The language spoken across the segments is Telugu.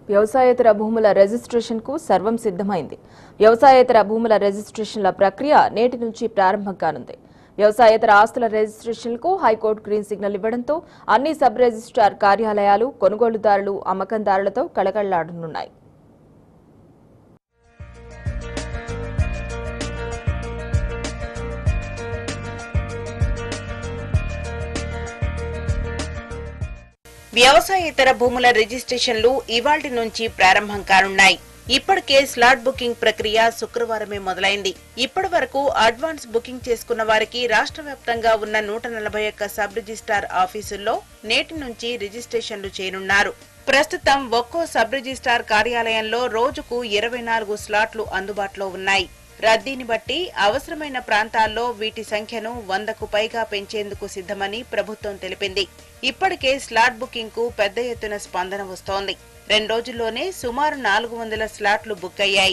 వ్యవసాయేతర భూముల రిజిస్ట్రేషన్కు సర్వం సిద్ధమైంది వ్యవసాయేతర భూముల రిజిస్ట్రేషన్ల ప్రక్రియ నేటి నుంచి ప్రారంభం కానుంది వ్యవసాయేతర ఆస్తుల రిజిస్ట్రేషన్కు హైకోర్టు గ్రీన్ సిగ్నల్ ఇవ్వడంతో అన్ని సబ్ రిజిస్ట్రార్ కార్యాలయాలు కొనుగోలుదారులు అమ్మకందారులతో కళకళలాడనున్నాయి వ్యవసాయేతర భూముల రిజిస్ట్రేషన్లు ఇవాల్టి నుంచి ప్రారంభం కానున్నాయి ఇప్పటికే స్లాట్ బుకింగ్ ప్రక్రియ శుక్రవారమే మొదలైంది ఇప్పటి వరకు అడ్వాన్స్ బుకింగ్ చేసుకున్న వారికి రాష్ట్ర వ్యాప్తంగా ఉన్న నూట నలభై ఒక్క సబ్ రిజిస్ట్రార్ ఆఫీసుల్లో నేటి నుంచి రిజిస్ట్రేషన్లు చేయనున్నారు ప్రస్తుతం ఒక్కో సబ్ రిజిస్ట్రార్ కార్యాలయంలో రోజుకు ఇరవై నాలుగు స్లాట్లు అందుబాటులో ఉన్నాయి రద్దీని బట్టి అవసరమైన ప్రాంతాల్లో వీటి సంఖ్యను వందకు పైగా పెంచేందుకు సిద్ధమని ప్రభుత్వం తెలిపింది ఇప్పటికే స్లాట్ బుకింగ్ కు పెద్ద ఎత్తున స్పందన వస్తోంది రెండు రోజుల్లోనే సుమారు నాలుగు వందల స్లాట్లు బుక్ అయ్యాయి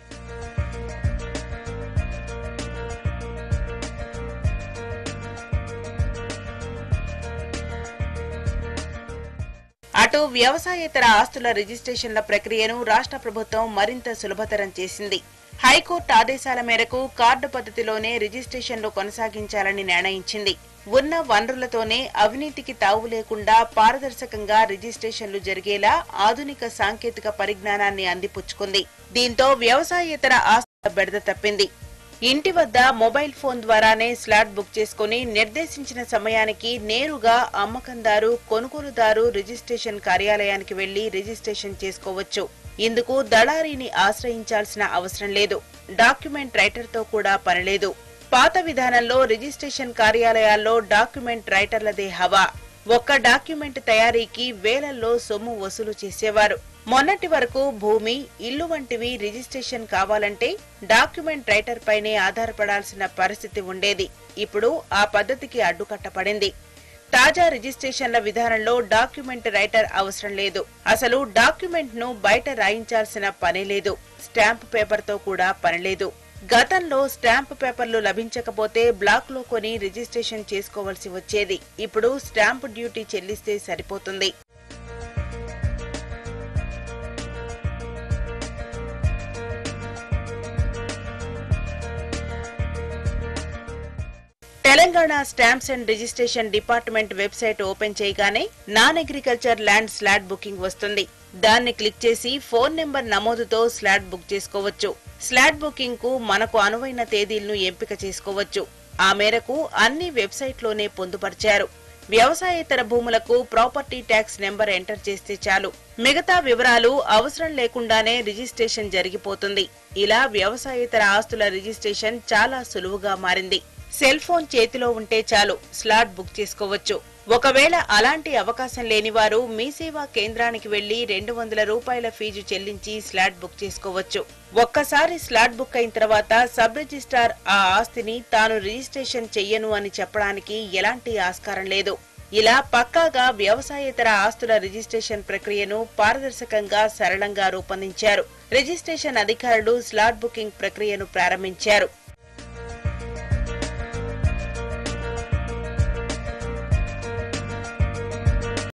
అటు వ్యవసాయేతర ఆస్తుల రిజిస్ట్రేషన్ల ప్రక్రియను రాష్ట్ర ప్రభుత్వం మరింత సులభతరం చేసింది హైకోర్టు ఆదేశాల మేరకు కార్డు పద్ధతిలోనే రిజిస్ట్రేషన్లు కొనసాగించాలని నిర్ణయించింది ఉన్న వనరులతోనే అవినీతికి తావు లేకుండా పారదర్శకంగా రిజిస్ట్రేషన్లు జరిగేలా ఆధునిక సాంకేతిక పరిజ్ఞానాన్ని అందిపుచ్చుకుంది దీంతో వ్యవసాయేతర ఆస్తుల బెడద తప్పింది ఇంటి వద్ద మొబైల్ ఫోన్ ద్వారానే స్లాట్ బుక్ చేసుకుని నిర్దేశించిన సమయానికి నేరుగా అమ్మకందారు కొనుగోలుదారు రిజిస్ట్రేషన్ కార్యాలయానికి వెళ్లి రిజిస్ట్రేషన్ చేసుకోవచ్చు ఇందుకు దళారీని ఆశ్రయించాల్సిన అవసరం లేదు డాక్యుమెంట్ రైటర్తో కూడా పనిలేదు పాత విధానంలో రిజిస్ట్రేషన్ కార్యాలయాల్లో డాక్యుమెంట్ రైటర్లదే హవా ఒక్క డాక్యుమెంట్ తయారీకి వేలల్లో సొమ్ము వసూలు చేసేవారు మొన్నటి వరకు భూమి ఇల్లు వంటివి రిజిస్ట్రేషన్ కావాలంటే డాక్యుమెంట్ రైటర్ పైనే ఆధారపడాల్సిన పరిస్థితి ఉండేది ఇప్పుడు ఆ పద్ధతికి అడ్డుకట్టపడింది తాజా రిజిస్ట్రేషన్ల విధానంలో డాక్యుమెంట్ రైటర్ అవసరం లేదు అసలు డాక్యుమెంట్ ను బయట రాయించాల్సిన పని లేదు స్టాంప్ పేపర్ తో కూడా పని లేదు గతంలో స్టాంప్ పేపర్లు లభించకపోతే బ్లాక్ లో కొని రిజిస్ట్రేషన్ చేసుకోవాల్సి వచ్చేది ఇప్పుడు స్టాంప్ డ్యూటీ చెల్లిస్తే సరిపోతుంది Telangana stamps and registration department website open చేయగానే non agriculture land slot booking వస్తుంది దాన్ని క్లిక్ చేసి ఫోన్ నెంబర్ నమోదుతో స్లాట్ బుక్ చేసుకోవచ్చు స్లాట్ బుకింగ్ కు మనకు అనువైన తేదీలను ఎంపిక చేసుకోవచ్చు ఆ మేరకు అన్ని వెబ్సైట్లోనే పొందుపరిచారు వ్యవసాయేతర భూములకు ప్రాపర్టీ ట్యాక్స్ నెంబర్ ఎంటర్ చేస్తే చాలు మిగతా వివరాలు అవసరం లేకుండానే రిజిస్ట్రేషన్ జరిగిపోతుంది ఇలా వ్యవసాయేతర ఆస్తుల రిజిస్ట్రేషన్ చాలా సులువుగా మారింది సెల్ ఫోన్ చేతిలో ఉంటే చాలు స్లాట్ బుక్ చేసుకోవచ్చు ఒకవేళ అలాంటి అవకాశం లేని వారు మీ సేవా కేంద్రానికి వెళ్లి రెండు వందల రూపాయల ఫీజు చెల్లించి స్లాట్ బుక్ చేసుకోవచ్చు ఒక్కసారి స్లాట్ బుక్ అయిన తర్వాత సబ్ రిజిస్ట్రార్ ఆ ఆస్తిని తాను రిజిస్ట్రేషన్ చెయ్యను అని చెప్పడానికి ఎలాంటి ఆస్కారం లేదు ఇలా పక్కాగా వ్యవసాయేతర ఆస్తుల రిజిస్ట్రేషన్ ప్రక్రియను పారదర్శకంగా సరళంగా రూపొందించారు రిజిస్ట్రేషన్ అధికారులు స్లాట్ బుకింగ్ ప్రక్రియను ప్రారంభించారు